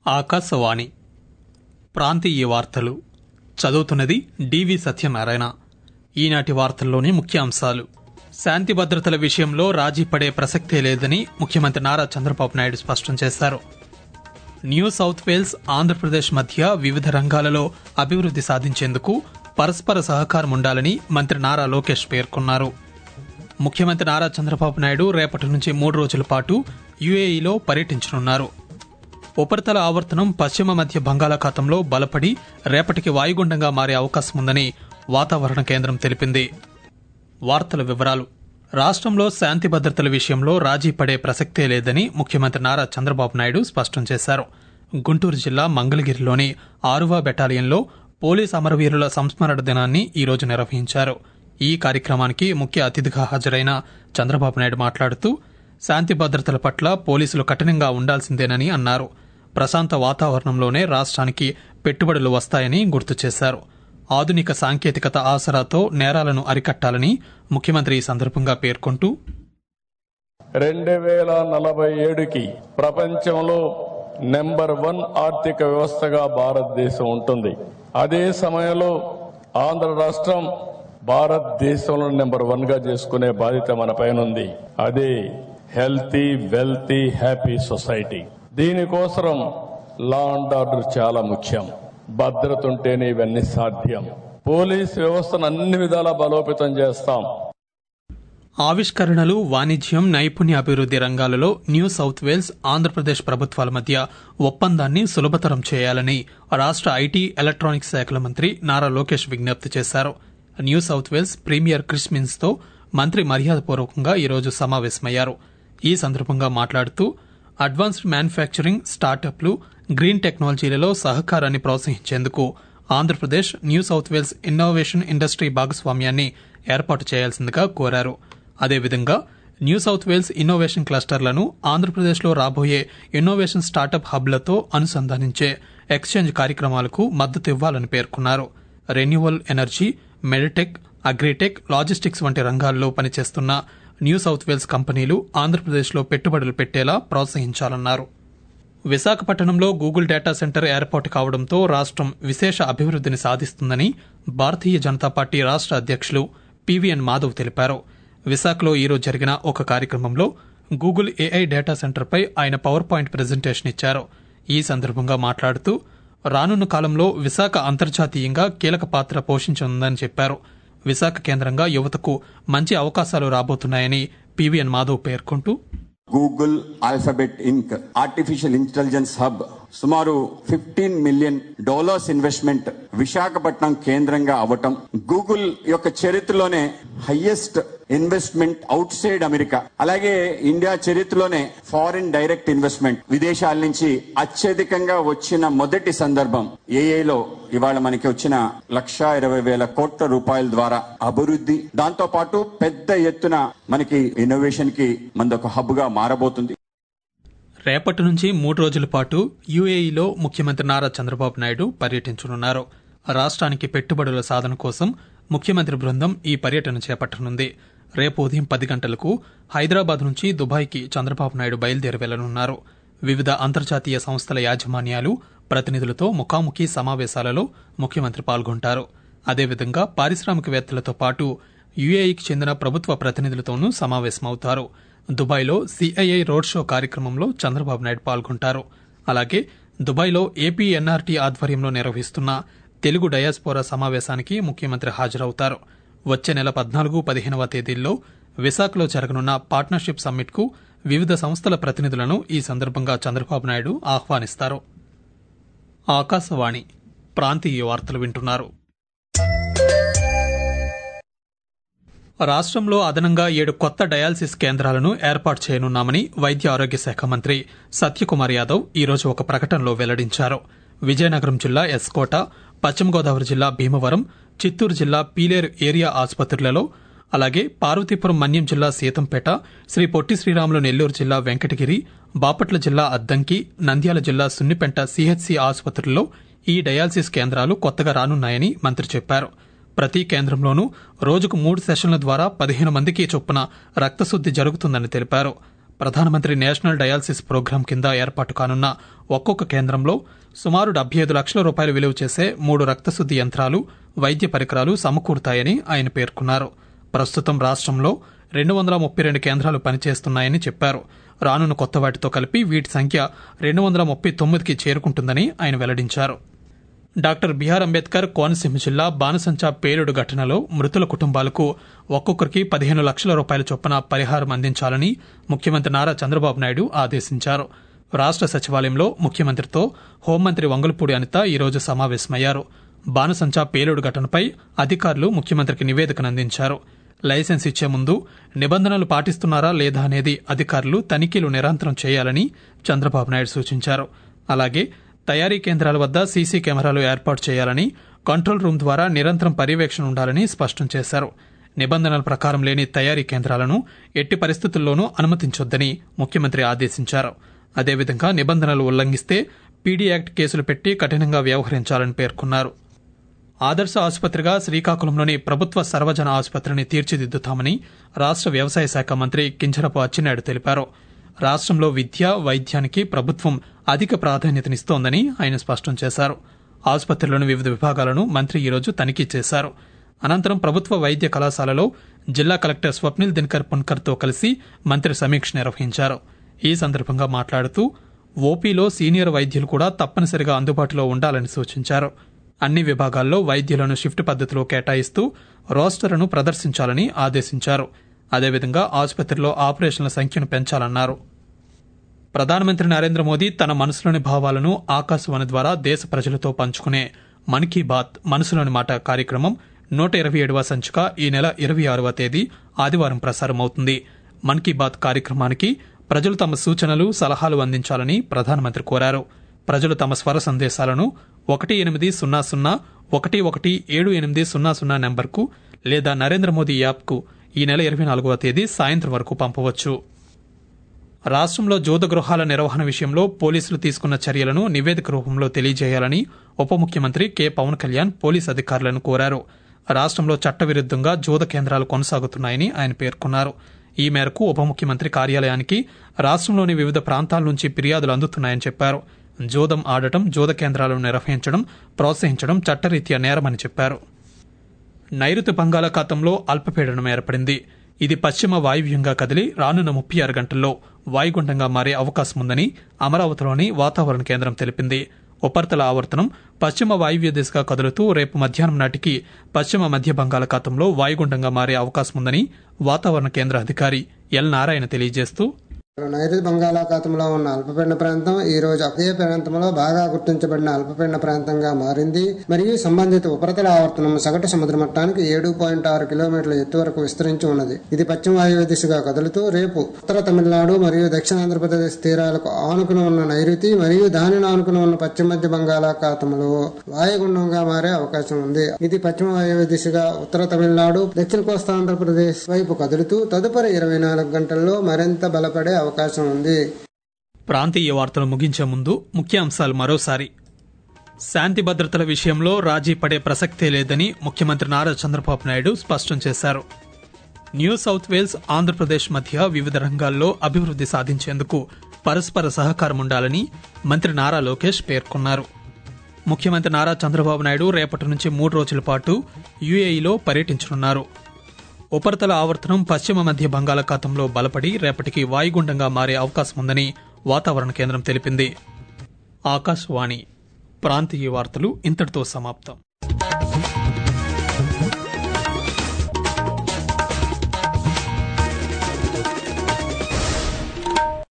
ఆకాశవాణి ప్రాంతీయ వార్తలు చదువుతున్నది డివి సత్యనారాయణ ఈనాటి వార్తల్లోని ముఖ్యాంశాలు శాంతి భద్రతల విషయంలో రాజీ పడే ప్రసక్తే లేదని ముఖ్యమంత్రి నారా చంద్రబాబు నాయుడు స్పష్టం చేశారు న్యూ సౌత్ వేల్స్ ఆంధ్రప్రదేశ్ మధ్య వివిధ రంగాలలో అభివృద్ది సాధించేందుకు పరస్పర సహకారం ఉండాలని మంత్రి నారా లోకేష్ పేర్కొన్నారు ముఖ్యమంత్రి నారా చంద్రబాబు నాయుడు రేపటి నుంచి మూడు రోజుల పాటు యుఏఈలో పర్యటించనున్నారు ఉపరితల ఆవర్తనం పశ్చిమ మధ్య బంగాళాఖాతంలో బలపడి రేపటికి వాయుగుండంగా మారే అవకాశం ఉందని వాతావరణ కేంద్రం తెలిపింది వార్తల వివరాలు రాష్ట్రంలో శాంతి భద్రతల విషయంలో రాజీ పడే ప్రసక్తే లేదని ముఖ్యమంత్రి నారా చంద్రబాబు నాయుడు స్పష్టం చేశారు గుంటూరు జిల్లా మంగళగిరిలోని ఆరువా బెటాలియన్లో పోలీస్ అమరవీరుల సంస్మరణ దినాన్ని ఈ రోజు నిర్వహించారు ఈ కార్యక్రమానికి ముఖ్య అతిథిగా హాజరైన చంద్రబాబు నాయుడు మాట్లాడుతూ శాంతి భద్రతల పట్ల పోలీసులు కఠినంగా ఉండాల్సిందేనని అన్నారు ప్రశాంత వాతావరణంలోనే రాష్ట్రానికి పెట్టుబడులు వస్తాయని గుర్తు చేశారు ఆధునిక సాంకేతికత ఆసరాతో నేరాలను అరికట్టాలని ముఖ్యమంత్రి ఈ సందర్భంగా పేర్కొంటూ రెండు వేల నలభై ఏడుకి ప్రపంచంలో నెంబర్ వన్ ఆర్థిక వ్యవస్థగా భారతదేశం ఉంటుంది అదే సమయంలో ఆంధ్ర రాష్ట్రం భారతదేశంలో నెంబర్ వన్ గా చేసుకునే బాధ్యత మన పైన ఉంది అదే హెల్తీ వెల్తీ హ్యాపీ సొసైటీ దీనికోసం లా అండ్ ఆర్డర్ చాలా ముఖ్యం భద్రత ఉంటేనే ఇవన్నీ సాధ్యం పోలీస్ వ్యవస్థను అన్ని విధాలా బలోపేతం చేస్తాం ఆవిష్కరణలు వాణిజ్యం నైపుణ్య అభివృద్ది రంగాలలో న్యూ సౌత్ వేల్స్ ఆంధ్రప్రదేశ్ ప్రభుత్వాల మధ్య ఒప్పందాన్ని సులభతరం చేయాలని రాష్ట్ర ఐటీ ఎలక్ట్రానిక్స్ శాఖల మంత్రి నారా లోకేష్ విజ్ఞప్తి చేశారు New South Wales premier Chris Minns తో మంత్రి మర్యాదపూర్వకంగా ఈరోజు సమావేశమయ్యారు ఈ సందర్భంగా మాట్లాడుతూ అడ్వాన్స్డ్ మ్యానుఫ్యాక్చరింగ్ స్టార్టప్లు గ్రీన్ టెక్నాలజీలలో సహకారాన్ని ప్రోత్సహించేందుకు Andhra Pradesh New South Wales innovation industry భాగస్వామ్యాన్ని ఏర్పాటు చేయాల్సిందిగా కోరారు అదేవిధంగా న్యూ సౌత్ వేల్స్ ఇన్నోవేషన్ క్లస్టర్లను ఆంధ్రప్రదేశ్లో రాబోయే ఇన్నోవేషన్ స్టార్టప్ హబ్లతో అనుసంధానించే ఎక్స్చేంజ్ కార్యక్రమాలకు మద్దతు ఇవ్వాలని పేర్కొన్నారు renewal energy meditech agritech logistics వంటి రంగాల్లో పనిచేస్తున్న న్యూ సౌత్ వేల్స్ కంపెనీలు ఆంధ్రప్రదేశ్లో పెట్టుబడులు పెట్టేలా ప్రోత్సహించాలన్నారు విశాఖపట్నంలో గూగుల్ డేటా సెంటర్ ఏర్పాటు కావడంతో రాష్ట్రం విశేష అభివృద్ధిని సాధిస్తుందని భారతీయ జనతా పార్టీ రాష్ట్ర అధ్యక్షులు పివిఎన్ మాధవ్ తెలిపారు విశాఖలో ఈరోజు జరిగిన ఒక కార్యక్రమంలో గూగుల్ ఏఐ డేటా సెంటర్పై ఆయన పవర్ పాయింట్ ప్రజెంటేషన్ ఇచ్చారు ఈ సందర్భంగా మాట్లాడుతూ రానున్న కాలంలో విశాఖ అంతర్జాతీయంగా కీలక పాత్ర పోషించనుందని చెప్పారు విశాఖ కేంద్రంగా యువతకు మంచి అవకాశాలు రాబోతున్నాయని పివిఎన్ మాధవ్ పేర్కొంటూ Google Alphabet Inc artificial intelligence hub సుమారు fifteen million dollars investment Visakhapatnam కేంద్రంగా అవ్వటం గూగుల్ యొక్క చరిత్రలోనే highest investment outside America అలాగే ఇండియా చరిత్రలోనే ఫారిన్ డైరెక్ట్ ఇన్వెస్ట్మెంట్ విదేశాల నుంచి అత్యధికంగా వచ్చిన మొదటి సందర్భం ఏఐలో ఇవాళ మనకి వచ్చిన లక్షా ఇరవై వేల కోట్ల రూపాయల ద్వారా అభివృద్ధి దాంతో పాటు పెద్ద ఎత్తున మనకి ఇన్నోవేషన్ కి మనదొక హబ్ గా మారబోతుంది రేపటి నుంచి మూడు రోజుల పాటు యుఏఈలో ముఖ్యమంత్రి నారా చంద్రబాబు నాయుడు పర్యటించనున్నారు రాష్ట్రానికి పెట్టుబడుల సాధన కోసం ముఖ్యమంత్రి బృందం ఈ పర్యటన చేపట్టనుంది రేపు ఉదయం పది గంటలకు హైదరాబాద్ నుంచి దుబాయ్కి చంద్రబాబు నాయుడు బయలుదేరి వెళ్లనున్నారు వివిధ అంతర్జాతీయ సంస్థల యాజమాన్యాలు ప్రతినిధులతో ముఖాముఖి సమావేశాలలో ముఖ్యమంత్రి పాల్గొంటారు అదేవిధంగా పారిశ్రామికవేత్తలతో పాటు యుఏఈకి చెందిన ప్రభుత్వ ప్రతినిధులతోనూ సమావేశమవుతారు దుబాయ్లో సిఐఐ రోడ్ షో కార్యక్రమంలో చంద్రబాబు నాయుడు పాల్గొంటారు అలాగే దుబాయ్లో ఏపీ ఎన్ఆర్టీ ఆధ్వర్యంలో నిర్వహిస్తున్న తెలుగు డయాస్పోరా సమావేశానికి ముఖ్యమంత్రి హాజరవుతారు వచ్చే నెల పద్నాలుగు పదిహేనవ తేదీల్లో విశాఖలో జరగనున్న పార్ట్నర్షిప్ సమ్మిట్కు వివిధ సంస్థల ప్రతినిధులను ఈ సందర్భంగా చంద్రబాబు నాయుడు ఆహ్వానిస్తారు ఆకాశవాణి ప్రాంతీయ వార్తలు వింటున్నారు రాష్ట్రంలో అదనంగా ఏడు కొత్త డయాలసిస్ కేంద్రాలను ఏర్పాటు చేయనున్నామని వైద్య ఆరోగ్య శాఖ మంత్రి సత్యకుమార్ యాదవ్ ఈరోజు ఒక ప్రకటనలో వెల్లడించారు విజయనగరం జిల్లా ఎస్కోట పశ్చిమ గోదావరి జిల్లా భీమవరం చిత్తూరు జిల్లా పీలేరు ఏరియా ఆసుపత్రులలో అలాగే పార్వతీపురం మన్యం జిల్లా సీతంపేట శ్రీ పొట్టి శ్రీరాములు నెల్లూరు జిల్లా వెంకటగిరి బాపట్ల జిల్లా అద్దంకి నంద్యాల జిల్లా సున్నిపెంట సిహెచ్సి ఆసుపత్రుల్లో ఈ డయాలసిస్ కేంద్రాలు కొత్తగా రానున్నాయని మంత్రి చెప్పారు ప్రతి కేంద్రంలోనూ రోజుకు మూడు సెషన్ల ద్వారా పదిహేను మందికి చొప్పున రక్తశుద్ది జరుగుతుందని తెలిపారు ప్రధానమంత్రి నేషనల్ డయాలసిస్ ప్రోగ్రాం కింద ఏర్పాటు కానున్న ఒక్కొక్క కేంద్రంలో సుమారు డెబ్బై ఐదు లక్షల రూపాయలు విలువ చేసే మూడు రక్తశుద్ది యంత్రాలు వైద్య పరికరాలు సమకూరుతాయని ఆయన పేర్కొన్నారు ప్రస్తుతం రాష్ట్రంలో రెండు వందల ముప్పై రెండు కేంద్రాలు పనిచేస్తున్నాయని చెప్పారు రానున్న కొత్త వాటితో కలిపి వీటి సంఖ్య రెండు వందల ముప్పై తొమ్మిదికి చేరుకుంటుందని ఆయన వెల్లడించారు డాక్టర్ బిఆర్ అంబేద్కర్ కోనసీమ జిల్లా బాణసంచా పేలుడు ఘటనలో మృతుల కుటుంబాలకు ఒక్కొక్కరికి పదిహేను లక్షల రూపాయల చొప్పున పరిహారం అందించాలని ముఖ్యమంత్రి నారా చంద్రబాబు నాయుడు ఆదేశించారు రాష్ట్ర సచివాలయంలో ముఖ్యమంత్రితో హోంమంత్రి వంగలపూడి అనిత ఈరోజు సమావేశమయ్యారు బాణసంచా పేలుడు ఘటనపై అధికారులు ముఖ్యమంత్రికి నివేదికను అందించారు లైసెన్స్ ఇచ్చే ముందు నిబంధనలు పాటిస్తున్నారా లేదా అనేది అధికారులు తనిఖీలు నిరంతరం చేయాలని చంద్రబాబు నాయుడు సూచించారు అలాగే తయారీ కేంద్రాల వద్ద సీసీ కెమెరాలు ఏర్పాటు చేయాలని కంట్రోల్ రూమ్ ద్వారా నిరంతరం పర్యవేక్షణ ఉండాలని స్పష్టం చేశారు నిబంధనల ప్రకారం లేని తయారీ కేంద్రాలను ఎట్టి పరిస్థితుల్లోనూ అనుమతించొద్దని ముఖ్యమంత్రి ఆదేశించారు అదేవిధంగా నిబంధనలు ఉల్లంఘిస్తే పీడీ యాక్ట్ కేసులు పెట్టి కఠినంగా వ్యవహరించాలని పేర్కొన్నారు ఆదర్శ ఆసుపత్రిగా శ్రీకాకుళంలోని ప్రభుత్వ సర్వజన ఆసుపత్రిని తీర్చిదిద్దుతామని రాష్ట్ర వ్యవసాయ శాఖ మంత్రి కింజరపు అచ్చెన్నాయుడు తెలిపారు రాష్ట్రంలో విద్య వైద్యానికి ప్రభుత్వం అధిక ప్రాధాన్యతనిస్తోందని ఆయన స్పష్టం చేశారు ఆసుపత్రిలోని వివిధ విభాగాలను మంత్రి ఈరోజు తనిఖీ చేశారు అనంతరం ప్రభుత్వ వైద్య కళాశాలలో జిల్లా కలెక్టర్ స్వప్నిల్ దినకర్ పున్కర్తో కలిసి మంత్రి సమీక్ష నిర్వహించారు ఈ సందర్భంగా మాట్లాడుతూ ఓపీలో సీనియర్ వైద్యులు కూడా తప్పనిసరిగా అందుబాటులో ఉండాలని సూచించారు అన్ని విభాగాల్లో వైద్యులను షిఫ్ట్ పద్దతిలో కేటాయిస్తూ రోస్టర్ను ప్రదర్శించాలని ఆదేశించారు అదేవిధంగా ఆసుపత్రిలో ఆపరేషన్ల సంఖ్యను పెంచాలన్నారు ప్రధానమంత్రి నరేంద్ర మోదీ తన మనసులోని భావాలను ఆకాశవాణి ద్వారా దేశ ప్రజలతో పంచుకునే మన్ కీ బాత్ మనసులోని మాట కార్యక్రమం నూట ఇరవై ఏడవ సంచిక ఈ నెల ఇరవై ఆరవ తేదీ ఆదివారం ప్రసారమవుతుంది మన్ కీ బాత్ కార్యక్రమానికి ప్రజలు తమ సూచనలు సలహాలు అందించాలని ప్రధానమంత్రి కోరారు ప్రజలు తమ స్వర సందేశాలను ఒకటి ఎనిమిది సున్నా సున్నా ఒకటి ఒకటి ఏడు ఎనిమిది సున్నా సున్నా నెంబర్కు లేదా నరేంద్ర మోదీ యాప్కు ఈ నెల ఇరవై నాలుగవ తేదీ సాయంత్రం వరకు పంపవచ్చు రాష్ట్రంలో జోద గృహాల నిర్వహణ విషయంలో పోలీసులు తీసుకున్న చర్యలను నివేదిక రూపంలో తెలియజేయాలని ఉప ముఖ్యమంత్రి కె పవన్ కళ్యాణ్ పోలీస్ అధికారులను కోరారు రాష్ట్రంలో చట్టవిరుద్ధంగా జోద కేంద్రాలు కొనసాగుతున్నాయని ఆయన పేర్కొన్నారు ఈ మేరకు ఉప ముఖ్యమంత్రి కార్యాలయానికి రాష్ట్రంలోని వివిధ ప్రాంతాల నుంచి ఫిర్యాదులు అందుతున్నాయని చెప్పారు జోదం ఆడటం జోద కేంద్రాలను నిర్వహించడం ప్రోత్సహించడం చట్టరీత్యా నేరమని చెప్పారు నైరుతి బంగాళాఖాతంలో అల్పపీడనం ఏర్పడింది ఇది పశ్చిమ వాయువ్యంగా కదిలి రానున్న ముప్పై ఆరు గంటల్లో వాయుగుండంగా మారే అవకాశం ఉందని అమరావతిలోని వాతావరణ కేంద్రం తెలిపింది ఉపరితల ఆవర్తనం పశ్చిమ వాయువ్య దిశగా కదులుతూ రేపు మధ్యాహ్నం నాటికి పశ్చిమ మధ్య బంగాళాఖాతంలో వాయుగుండంగా మారే అవకాశం ఉందని వాతావరణ కేంద్ర అధికారి ఎల్ నారాయణ తెలియజేస్తూ నైరుతి బంగాళాఖాతంలో ఉన్న అల్పపీడన ప్రాంతం ఈ రోజు అదే ప్రాంతంలో బాగా గుర్తించబడిన అల్పపీడన ప్రాంతంగా మారింది మరియు సంబంధిత ఉపరితల ఆవర్తనం సగటు సముద్ర మట్టానికి ఏడు పాయింట్ ఆరు కిలోమీటర్ల ఎత్తు వరకు విస్తరించి ఉన్నది ఇది పశ్చిమ వాయువ్య దిశగా కదులుతూ రేపు ఉత్తర తమిళనాడు మరియు దక్షిణ ఆంధ్రప్రదేశ్ తీరాలకు ఆనుకుని ఉన్న నైరుతి మరియు దానిని ఆనుకుని ఉన్న పశ్చిమ మధ్య బంగాళాఖాతంలో వాయుగుండంగా మారే అవకాశం ఉంది ఇది పశ్చిమ వాయువ్య దిశగా ఉత్తర తమిళనాడు దక్షిణ కోస్తా ఆంధ్రప్రదేశ్ వైపు కదులుతూ తదుపరి ఇరవై నాలుగు గంటల్లో మరింత బలపడే అవకాశం ఉంది ప్రాంతీయ వార్తలు ముగించే ముందు ముఖ్యాంశాలు మరోసారి శాంతి భద్రతల విషయంలో రాజీ పడే ప్రసక్తే లేదని ముఖ్యమంత్రి నారా చంద్రబాబు నాయుడు స్పష్టం చేశారు న్యూ సౌత్ వేల్స్ ఆంధ్రప్రదేశ్ మధ్య వివిధ రంగాల్లో అభివృద్ధి సాధించేందుకు పరస్పర సహకారం ఉండాలని మంత్రి నారా లోకేష్ పేర్కొన్నారు ముఖ్యమంత్రి నారా చంద్రబాబు నాయుడు రేపటి నుంచి మూడు రోజుల పాటు యుఏఈలో పర్యటించనున్నారు ఉపరితల ఆవర్తనం పశ్చిమ మధ్య బంగాళాఖాతంలో బలపడి రేపటికి వాయుగుండంగా మారే అవకాశం ఉందని వాతావరణ కేంద్రం తెలిపింది ఆకాశవాణి ప్రాంతీయ వార్తలు ఇంతటితో సమాప్తం